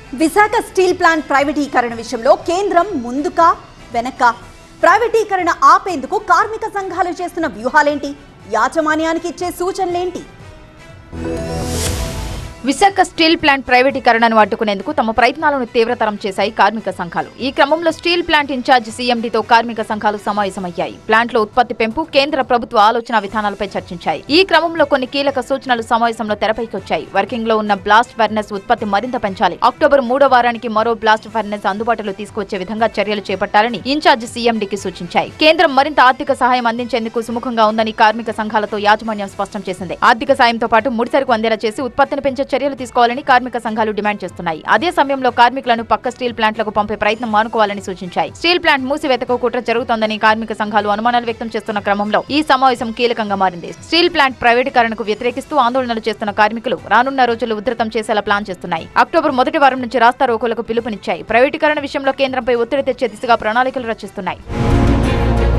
Visakha steel plant ప్రైవేటీకరణ విషయంలో కేంద్రం ముందుకా వెనక ప్రైవేటీకరణ ఆపేందుకు కార్మిక సంఘాలు చేస్తున్న వ్యూహాలేంటి యాజమాన్యానికి ఇచ్చే సూచనలేంటి విశాఖ స్టీల్ ప్లాంట్ ప్రైవేటీకరణను అడ్డుకునేందుకు తమ ప్రయత్నాలను తీవ్రతరం చేశాయి కార్మిక సంఘాలు ఈ క్రమంలో స్టీల్ ప్లాంట్ ఇన్ఛార్జ్ సీఎండీతో కార్మిక సంఘాలు సమావేశమయ్యాయి ప్లాంట్లో ఉత్పత్తి పెంపు కేంద్ర ప్రభుత్వ ఆలోచన విధానాలపై చర్చించాయి ఈ క్రమంలో కొన్ని కీలక సూచనలు సమావేశంలో తెరపైకి వచ్చాయి వర్కింగ్ లో ఉన్న బ్లాస్ట్ ఫర్నెస్ ఉత్పత్తి మరింత పెంచాలి అక్టోబర్ మూడో వారానికి మరో బ్లాస్ట్ ఫర్నెస్ అందుబాటులో తీసుకువచ్చే విధంగా చర్యలు చేపట్టాలని ఇన్ఛార్జ్ సీఎండీకి సూచించాయి కేంద్రం మరింత ఆర్థిక సహాయం అందించేందుకు సుముఖంగా ఉందని కార్మిక సంఘాలతో యాజమాన్యం స్పష్టం చేసింది ఆర్థిక సాయంతో పాటు ముడిసరుకు అందేలా చేసి ఉత్పత్తిని పెంచే చర్యలు తీసుకోవాలని కార్మిక సంఘాలు డిమాండ్ చేస్తున్నాయి అదే సమయంలో కార్మికులను పక్క స్టీల్ ప్లాంట్లకు పంపే ప్రయత్నం మానుకోవాలని సూచించాయి స్టీల్ ప్లాంట్ మూసివేతకు కుట్ర జరుగుతోందని కార్మిక సంఘాలు అనుమానాలు వ్యక్తం చేస్తున్న క్రమంలో ఈ సమావేశం కీలకంగా మారింది స్టీల్ ప్లాంట్ ప్రైవేటీకరణకు వ్యతిరేకిస్తూ ఆందోళనలు చేస్తున్న కార్మికులు రానున్న రోజులు ఉధృతం చేసేలా ప్లాన్ చేస్తున్నాయి అక్టోబర్ మొదటి వారం నుంచి రాస్తా రోకోలకు పిలుపునిచ్చాయి ప్రైవేటీకరణ విషయంలో కేంద్రంపై ఒత్తిడి తెచ్చే దిశగా ప్రణాళికలు రచిస్తున్నాయి